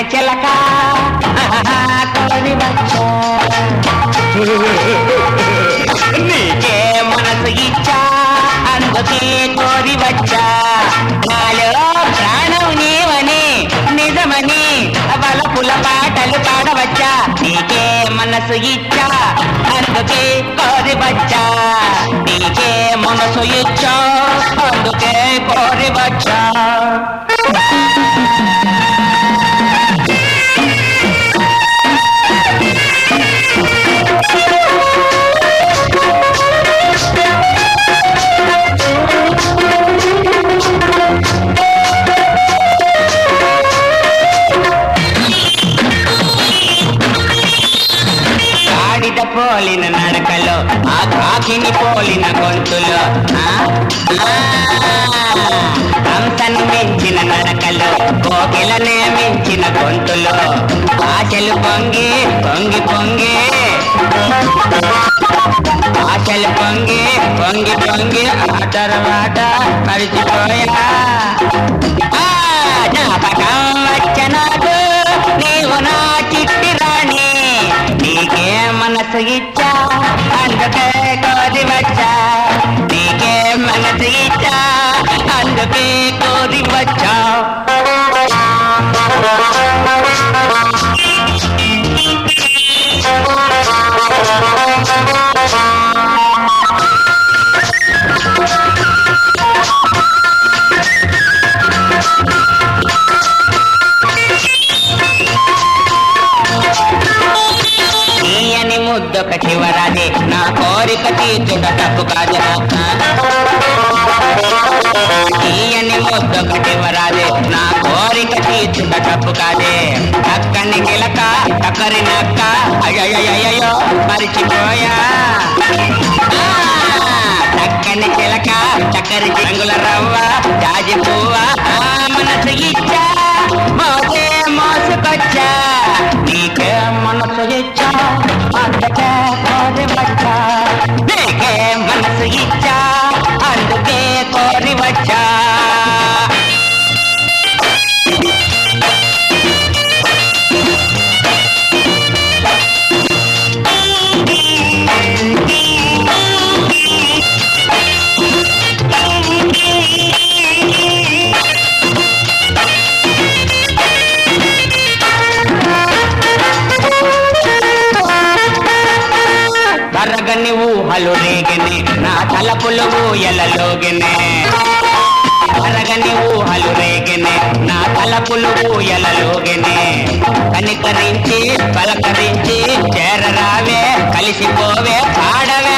చిలక కోరి వచ్చా నీకే మనసు ఇచ్చా అందుకే కోరి వచ్చా నాలో ప్రాణం నీవని నిజమని బలపుల పాటలు పాడవచ్చా నీకే మనసు ఇచ్చా అందుకే కోరి వచ్చా నీకే మనసు ఇచ్చా అందుకే కోరి వచ్చా గాడిద పోలిన నడకలో ఆ కాకిని పోలిన గొంతులో ఆ? ఆ! హంసను మించిన నడకలో కోకిలనే మించిన గొంతులో ఆశలు పొంగి పొంగి పొంగి ఆశలు పొంగి పొంగి పొంగి ఆ తర్వాత మరిచిపోయా ఆ, జ్ఞాపకం వచ్చ నాకు నీవు నా చిట్టి రాణి నీకే మనసు ఇచ్చా అందుకే కోరి వచ్చా నీకే మనసు ఇచ్చా అందుకే కోరి వచ్చా తీయని ముద్దొక చివరది నా కోరిక తీర్చుట తప్పు కాదు తీయని ముద్దొక చివరది నా కోరిక తీర్చుట తప్పు కాదే అక్కని గిలక టక్కరి నక్క అయ్యయ్యో మరిచిపోయా ఆ, చక్కని చిలక చక్కరి రంగుల రవ్వ జాజి పువ్వ ఆ మనసు ఇచ్చా మోసే మోసుకొచ్చా నీకే మనసు ఇచ్చా అందుకే కోరి వచ్చా నీకే మనసు ఇచ్చా అందుకే కోరి వచ్చా కరగని ఊహలు రేగనే నా తలపులు ఊయలలోగనే కరగని ఊహలు రేగనే నా తలపులు ఊయలలోగనే కనికరించి పలకరించి చేరరావే కలిసిపోవే పాడవే